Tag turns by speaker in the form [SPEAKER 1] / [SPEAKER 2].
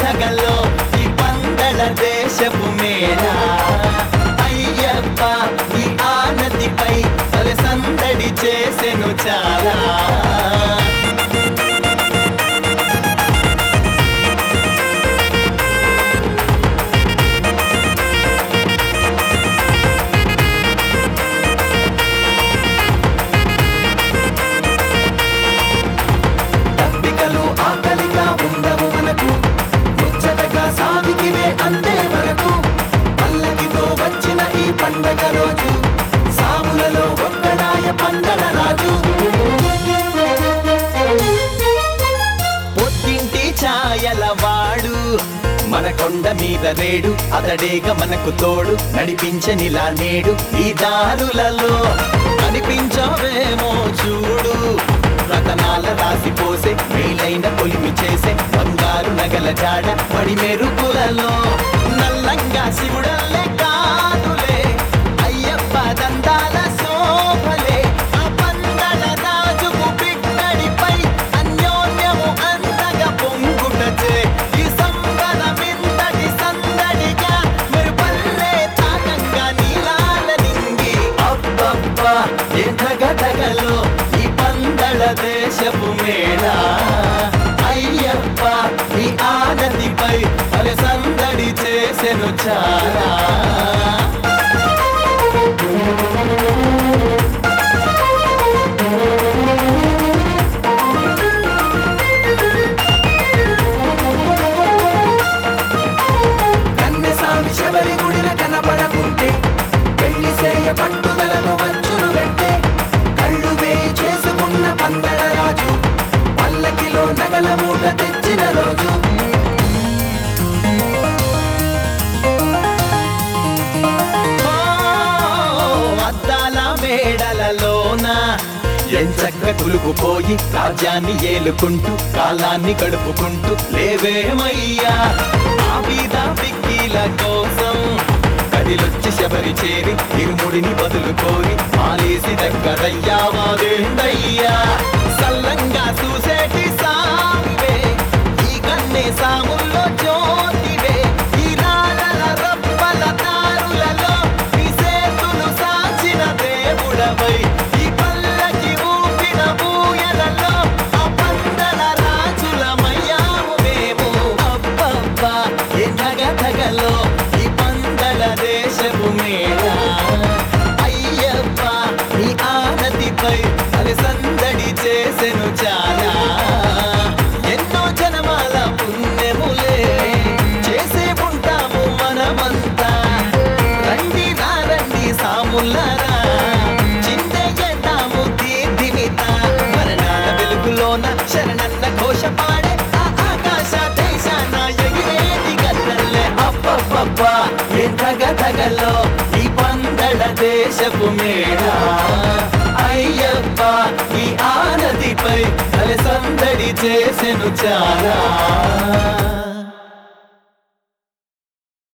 [SPEAKER 1] ధగలో ఈ పందల దేశపు మేళ అయ్యప్ప ఈ ఆనతిపై తల సందడి చేసెను చాలా తప్పికలు ఆకలిగా ఉండవు మనకు ముచ్చటగా సాగికివే అందే వరకు పల్లకితో వచ్చిన ఈ పండగ రోజు సాములలో ఒక్కడాయ పండగ రాజు పొద్దింటి ఛాయల వాడు మన కొండ మీద రేడు అతడేగ మనకు తోడు నడిపించనిలా నేడు ఈ దారులలో కనిపించవేమో చూడు రతనాల రాసి పోసే మేలైన పొలిమి చేసే బంగారు నగల జాడ పడి మెరుపులలో నల్లంగా శివుడల్లే కాదులే అయ్యప్ప దందాల శోభలే ఆ పందల రాజుకు బిడ్డడిపై అన్యోన్యము అంతగా పొంగుటచే ఈ సంబరమింతటి సందడిగా మెరుపల్లే తాకంగా నీలాల నింగి అబ్బబ్బా ఏ ధగధగలో ఈ పందల దేశపు మేళ అయ్యప్ప ఈ ఆనతిపై పలు సందడి చేసెను చాలా కన్నెసామి శబరి గుడిన కనబడకుంటే పెళ్లి చేయ పట్టుదలను వంచును పెట్టే కళ్ళు వేయి చేసుకున్న పందల రాజు పల్లకిలో నగల మూట తెచ్చిన రోజు ఓ, అద్దాల మేడలలోన ఎంచక్క కులుకుపోయి రాజ్యాన్ని ఏలుకుంటూ కాలాన్ని గడుపుకుంటూ లేవేమయ్యా ఆ బీద పిక్కిల కోసం కదిలొచ్చి శబరి చేరి ఇరుముడిని బదులు కోరి మాలేసి దగ్గరయ్యా మాదేందయ్యా సల్లంగా చూసేటి సామివే ఈ కన్నే సాముల్లో జ్యోతివే ఈ రాళ్ళ రప్పల దారులలో నీ సేతులు సాచిన దేవుడవై ఈ పల్లకి ఊపిన ఊయలలో ఆ పందల రాజులమయ్యాము మేము అబ్బబ్బా ఏ ధగధగలో ఈ పందల దేశపు మేళ అయ్యప్ప ఈ ఆనతిపై అది సందడి చేసెను చాలా ఎన్నో జనమాల పుణ్యములే చేసే ఉంటాము మనమంతా రండి రా రండి సాములారా చింతేద్దాము దీర్ఘిమిత మరణాల వెలుగులోన శరణన్న ఘోష పాడే ఆ ఆకాశ దేశాన ఎగిరేటి గద్దల్లే అబ్బబ్బబ్బా ఏ తగ తగలో ఈ పందడ దేశపు మేడ అయ్యప్ప ఈ ఆనదిపై తల సందడి చేసెను చాలా